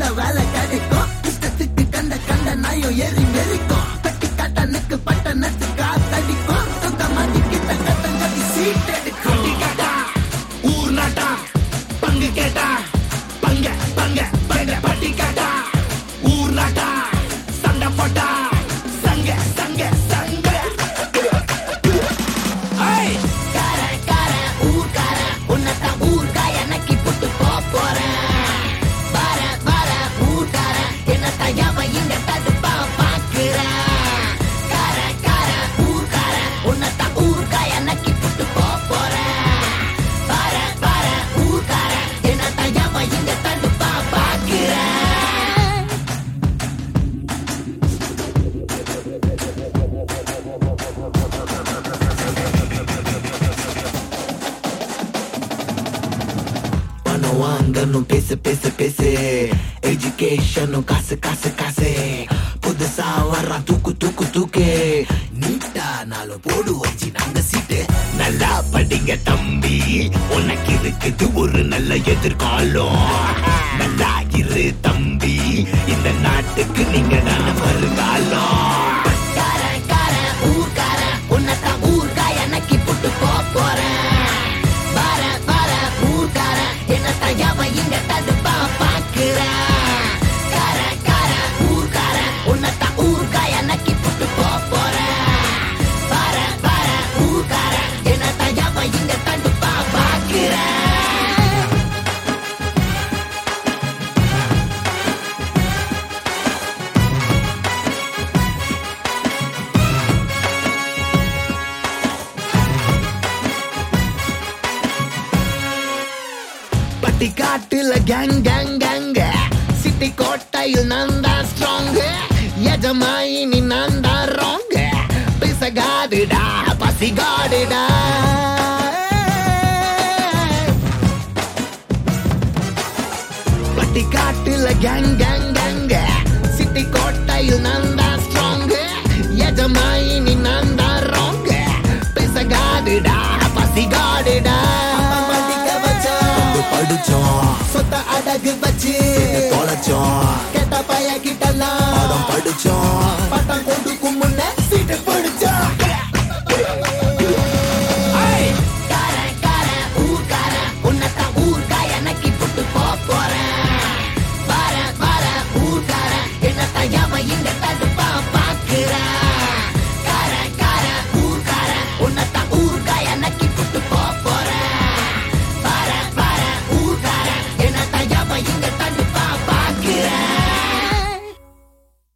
நல்ல வேலை கிடைக்கும் இஷ்டத்துக்கு கண்ட கண்ட நாயும் ஏறி மெரிக்கும் பெட்டி கட்டனுக்கு பட்டணத்து காத்தடிக்கும் தொக்க மாட்டிக்கிட்ட கட்டங்கட்டி சீட் எடுக்கும் கேட்டா ஊர் நாட்டா பங்கு கேட்டா பங்க பங்க பங்க பட்டி கேட்டா ஊர் நாட்டா சண்டை போட்டா சங்க சங்க சங்க ஐய் கார கார ஊர்கார உன்னதான் ஊர்காய நக்கி புட்டு போறேன் வர வர ஊர்கார என்னத்தான் எவன் இங்க தடுப்பா பாக்குறேன் கார கார ஊர்கார உன்னதான் ஊர்காய நக்கி புட்டு போறேன் வர வர ஊர்கார என்னத்தான் எவன் இங்க தடுப்பா பாக்குறேன் பணம் வாங்கணும் பேசு பேசு பேசு எஜுகேஷனும் காசு காசு காசு புதுசா வர்றான் தூக்கு தூக்கு தூக்கு நீட்டா நாளும் போடு வச்சு நாங்க சீட்டு நல்லா படிங்க தம்பி உனக்கு இருக்குது ஒரு நல்ல எதிர்காலம் நல்லா இரு தம்பி இந்த நாட்டுக்கு நீங்க தான் வருங்காலம் உன்னதான் ஊர்காய நக்கி புட்டு போறேன் வர வர ஊர்கார என்னத்தான் எவன் இங்க தடுப்பா பாக்குறேன் கார கார ஊர்கார உன்னதான் ஊர்காய நக்கி புட்டு போறேன் வர வர ஊர்கார என்னத்தான் எவன் இங்க தடுப்பா பாக்குறேன் பட்டி காட்டுல கேங் கேங் கேங்க சிட்டி கோட்டையில் நான் தான் ஸ்ட்ராங் எஜமாயினி நான் தான் ராங் பிசகாடுடா பசிகாடுடா பட்டி காட்டுல கேங் கேங் கேங்க சிட்டி கோட்டையில் நான் தான் ஸ்ட்ராங் எஜமாயினி நான் தான் ராங் பிசகாடுடா பசிகாடுடா படிச்சோம் சொத்த அடகு வச்சு தொலைச்சோம்